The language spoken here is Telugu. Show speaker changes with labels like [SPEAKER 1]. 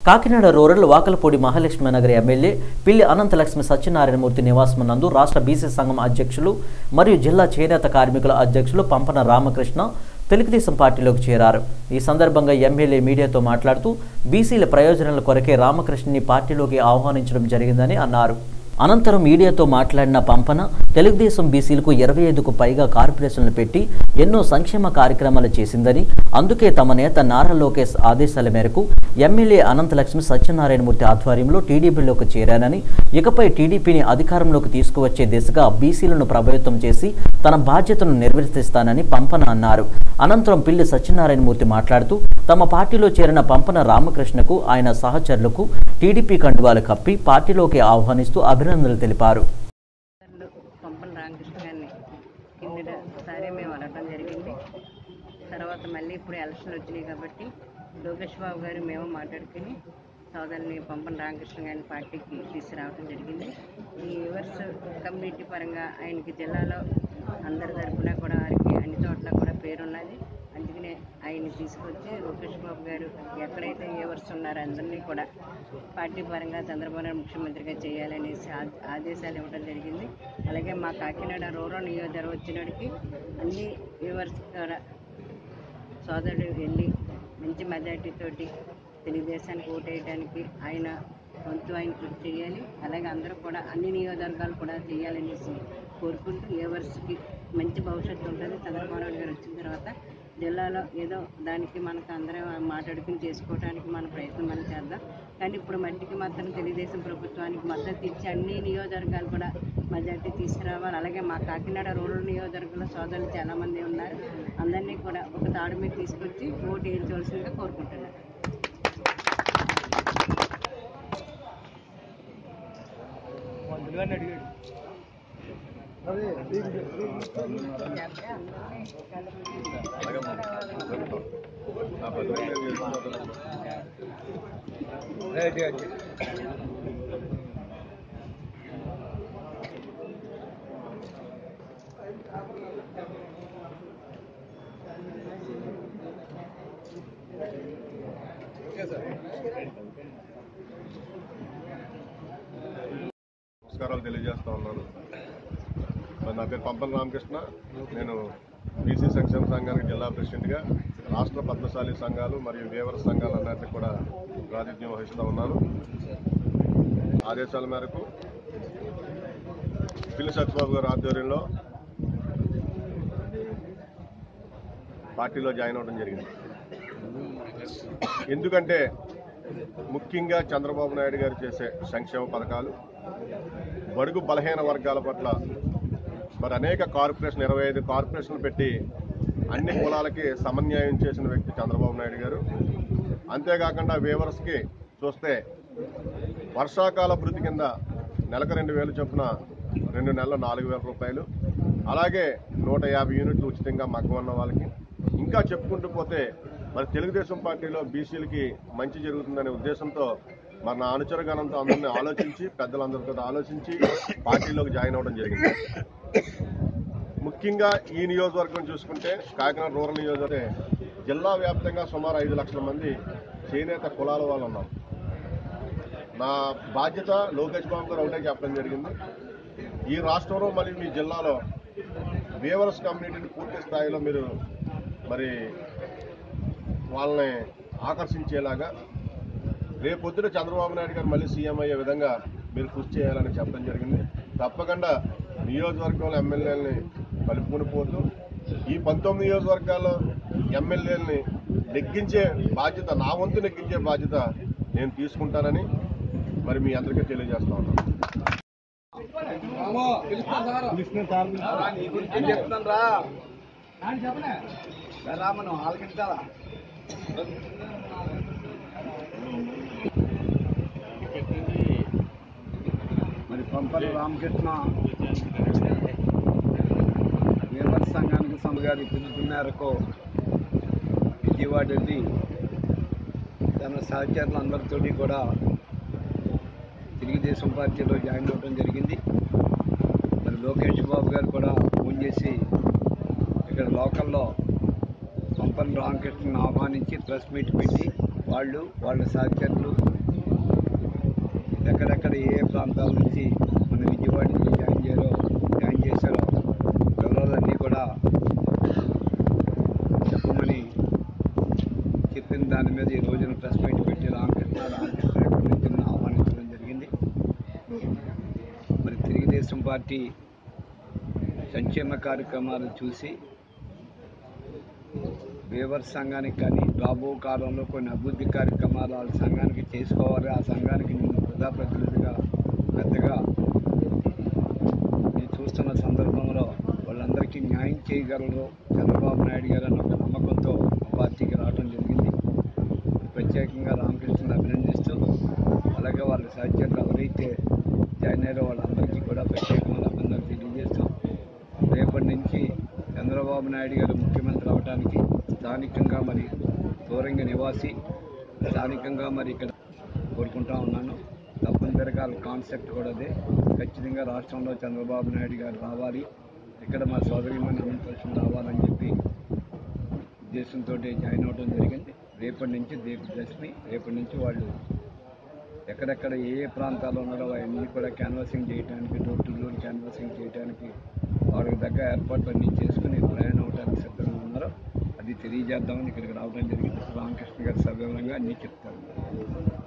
[SPEAKER 1] కాకినాడ రూరల్ వాకలపూడి మహాలక్ష్మి నగర్ ఎమ్మెల్యే పిల్లి అనంతలక్ష్మి సత్యనారాయణమూర్తి నివాసం నందు రాష్ట్ర బీసీ సంఘం అధ్యక్షులు మరియు జిల్లా చేనేత కార్మికుల అధ్యక్షులు పంపన రామకృష్ణ తెలుగుదేశం పార్టీలోకి చేరారు ఈ సందర్భంగా ఎమ్మెల్యే మీడియాతో మాట్లాడుతూ బీసీల ప్రయోజనాల కొరకే రామకృష్ణని పార్టీలోకి ఆహ్వానించడం జరిగిందని అన్నారు అనంతరం మీడియాతో మాట్లాడిన పంపన తెలుగుదేశం బీసీలకు ఇరవై ఐదుకు పైగా కార్పొరేషన్లు పెట్టి ఎన్నో సంక్షేమ కార్యక్రమాలు చేసిందని అందుకే తమ నేత నారా లోకేష్ ఆదేశాల మేరకు ఎమ్మెల్యే అనంతలక్ష్మి సత్యనారాయణమూర్తి ఆధ్వర్యంలో టీడీపీలోకి చేరానని ఇకపై టీడీపీని అధికారంలోకి తీసుకువచ్చే దిశగా బీసీలను ప్రభావితం చేసి తన బాధ్యతను నిర్వర్తిస్తానని పంపన అన్నారు అనంతరం పిల్లి సత్యనారాయణమూర్తి మాట్లాడుతూ తమ పార్టీలో చేరిన పంపన రామకృష్ణకు ఆయన సహచరులకు టీడీపీ కండువాలు కప్పి పార్టీలోకి ఆహ్వానిస్తూ అభినందనలు తెలిపారు
[SPEAKER 2] సార్లు పంపన రామకృష్ణ గారిని కిందసారి మేము అడగడం జరిగింది తర్వాత మళ్ళీ ఇప్పుడు ఎలక్షన్లు వచ్చినాయి కాబట్టి లోకేష్ బాబు గారు మేము మాట్లాడుకుని సోదరుని పంపన రామకృష్ణ గారిని పార్టీకి తీసుకురావడం జరిగింది ఈ యువర్స్ కమ్యూనిటీ పరంగా ఆయనకి జిల్లాలో అందరి తరపున కూడా వారికి అన్ని చోట్ల కూడా పేరున్నది అందుకనే ఆయన్ని తీసుకొచ్చి లోకేష్ బాబు గారు ఎక్కడైతే యువర్స్ ఉన్నారో అందరినీ కూడా పార్టీ పరంగా చంద్రబాబు నాయుడు ముఖ్యమంత్రిగా చేయాలనేసి ఆ- ఆదేశాలు ఇవ్వడం జరిగింది అలాగే మా కాకినాడ రూరల్ నియోజకవర్గం వచ్చినడికి అన్ని వ్యూవర్స్ ద్వారా సోదరుడు వెళ్ళి మంచి మెజార్టీతోటి తెలుగుదేశానికి ఓటేయడానికి ఆయన వంతు ఆయన కృషి చేయాలి అలాగే అందరూ కూడా అన్ని నియోజకవర్గాలు కూడా చేయాలనేసి కోరుకుంటూ ఏవర్స్కి మంచి భవిష్యత్తు ఉంటుంది చంద్రబాబు నాయుడు గారు వచ్చిన తర్వాత జిల్లాలో ఏదో దానికి మనకు అందరం మాట్లాడుకుని చేసుకోవడానికి మన ప్రయత్నం మనం చేద్దాం కానీ ఇప్పుడు మట్టికి మాత్రం తెలుగుదేశం ప్రభుత్వానికి మద్దతు ఇచ్చి అన్ని నియోజకవర్గాలు కూడా మెజార్టీ తీసుకురావాలి అలాగే మా కాకినాడ రూరల్ నియోజకవర్గంలో సోదరులు చాలామంది ఉన్నారు అందరినీ కూడా ఒక తాడు మీద తీసుకొచ్చి ఓటు వేయించవలసిందిగా కోరుకుంటున్నాను
[SPEAKER 3] నమస్కారాలు తెలియజేస్తా ఉన్నాను మరి నా పేరు పంపన రామకృష్ణ నేను బీసీ సంక్షేమ సంఘానికి జిల్లా ప్రెసిడెంట్గా రాష్ట్ర పద్మశాలి సంఘాలు మరియు వేవర సంఘాలు అన్నిటికి కూడా ప్రాతినిధ్యం వహిస్తూ ఉన్నాను ఆదేశాల మేరకు పిల్లి సత్యబాబు గారి ఆధ్వర్యంలో పార్టీలో జాయిన్ అవ్వడం జరిగింది ఎందుకంటే ముఖ్యంగా చంద్రబాబు నాయుడు గారు చేసే సంక్షేమ పథకాలు బడుగు బలహీన వర్గాల పట్ల మరి అనేక కార్పొరేషన్ ఇరవై ఐదు కార్పొరేషన్లు పెట్టి అన్ని కులాలకి సమన్యాయం చేసిన వ్యక్తి చంద్రబాబు నాయుడు గారు అంతేకాకుండా వేవర్స్కి చూస్తే వర్షాకాల భృతి కింద నెలకు రెండు వేలు చొప్పున రెండు నెలలు నాలుగు వేల రూపాయలు అలాగే నూట యాభై యూనిట్లు ఉచితంగా మగ్గం ఉన్న వాళ్ళకి ఇంకా చెప్పుకుంటూ పోతే మరి తెలుగుదేశం పార్టీలో బీసీలకి మంచి జరుగుతుందనే ఉద్దేశంతో మరి నా అనుచర గణంతో అందరినీ ఆలోచించి పెద్దలందరితో ఆలోచించి పార్టీలోకి జాయిన్ అవ్వడం జరిగింది ముఖ్యంగా ఈ నియోజకవర్గం చూసుకుంటే కాకినాడ రూరల్ నియోజకవర్గం జిల్లా వ్యాప్తంగా సుమారు ఐదు లక్షల మంది చేనేత కులాల వాళ్ళు ఉన్నాం నా బాధ్యత లోకేష్ బాబు గారు ఒకటే చెప్పడం జరిగింది ఈ రాష్ట్రంలో మరియు మీ జిల్లాలో వేవర్స్ కమ్యూనిటీని పూర్తి స్థాయిలో మీరు మరి వాళ్ళని ఆకర్షించేలాగా రేపొద్దున చంద్రబాబు నాయుడు గారు మళ్ళీ సీఎం అయ్యే విధంగా మీరు కృషి చేయాలని చెప్పడం జరిగింది తప్పకుండా నియోజకవర్గంలో ఎమ్మెల్యేలని కలుపుకొని పోతూ ఈ పంతొమ్మిది నియోజకవర్గాల్లో ఎమ్మెల్యేలని నెగ్గించే బాధ్యత నా వంతు నెగ్గించే బాధ్యత నేను తీసుకుంటానని మరి మీ అందరికీ తెలియజేస్తా ఉన్నాను
[SPEAKER 4] రామను ఆలకించాలా మరి పంపల రామకృష్ణ నిర్మల్ సంఘానికి సంఘాన్ని పిలుపు మేరకు విజయవాడ వెళ్ళి తన సహచరులందరితోటి కూడా తెలుగుదేశం పార్టీలో జాయిన్ అవ్వడం జరిగింది మరి లోకేష్ బాబు గారు కూడా ఫోన్ చేసి ఇక్కడ లోకల్లో పంపన్ రామకృష్ణను ఆహ్వానించి ప్రెస్ మీట్ పెట్టి వాళ్ళు వాళ్ళ సహచరులు ప్రాంతాల నుంచి మన విజయవాడ నుంచి జాయిన్ చేయారో జాయిన్ చేశారో వివరాలన్నీ కూడా చెప్పమని చెప్పిన దాని మీద ఈ రోజున ప్రెస్ మీట్ పెట్టి రామకృష్ణ రామకృష్ణ ఎక్కడి నుంచి ఆహ్వానించడం జరిగింది మరి తెలుగుదేశం పార్టీ సంక్షేమ కార్యక్రమాలు చూసి వేవర్ సంఘానికి కానీ రాబో కాలంలో కొన్ని అభివృద్ధి కార్యక్రమాలు వాళ్ళ సంఘానికి చేసుకోవాలి ఆ సంఘానికి నేను ప్రజాప్రతినిధిగా పెద్దగా నేను చూస్తున్న సందర్భంలో వాళ్ళందరికీ న్యాయం చేయగలరు చంద్రబాబు నాయుడు గారు అన్న ఒక నమ్మకంతో మా పార్టీకి రావడం జరిగింది ప్రత్యేకంగా రామకృష్ణని అభినందిస్తూ అలాగే వాళ్ళ సహచరులు ఎవరైతే జాయిన్ అయ్యారో వాళ్ళందరికీ కూడా ప్రత్యేకమైన అభినందనలు తెలియజేస్తూ రేపటి నుంచి చంద్రబాబు నాయుడు గారు ముఖ్యమంత్రి అవడానికి స్థానికంగా మరి దూరంగా నివాసి స్థానికంగా మరి ఇక్కడ కోరుకుంటా ఉన్నాను తప్పనిసరిగా వాళ్ళ కాన్సెప్ట్ కూడా అదే ఖచ్చితంగా రాష్ట్రంలో చంద్రబాబు నాయుడు గారు రావాలి ఇక్కడ మా సోదరిమని అనంతలక్ష్మి రావాలని చెప్పి ఉద్దేశంతో జాయిన్ అవ్వడం జరిగింది రేపటి నుంచి దీపదశమి రేపటి నుంచి వాళ్ళు ఎక్కడెక్కడ ఏ ఏ ప్రాంతాల్లో ఉన్నారో అవన్నీ కూడా క్యాన్వాసింగ్ చేయడానికి డోర్ టు డోర్ క్యాన్వాసింగ్ చేయడానికి వాళ్ళకి దగ్గర ఏర్పాట్లు అన్నీ చేసుకుని ప్రయాణం అవడానికి సిద్ధంగా ఉన్నారో అది తెలియజేద్దామని ఇక్కడికి రావడం జరిగింది రామకృష్ణ గారు సవివరంగా అన్నీ చెప్తారు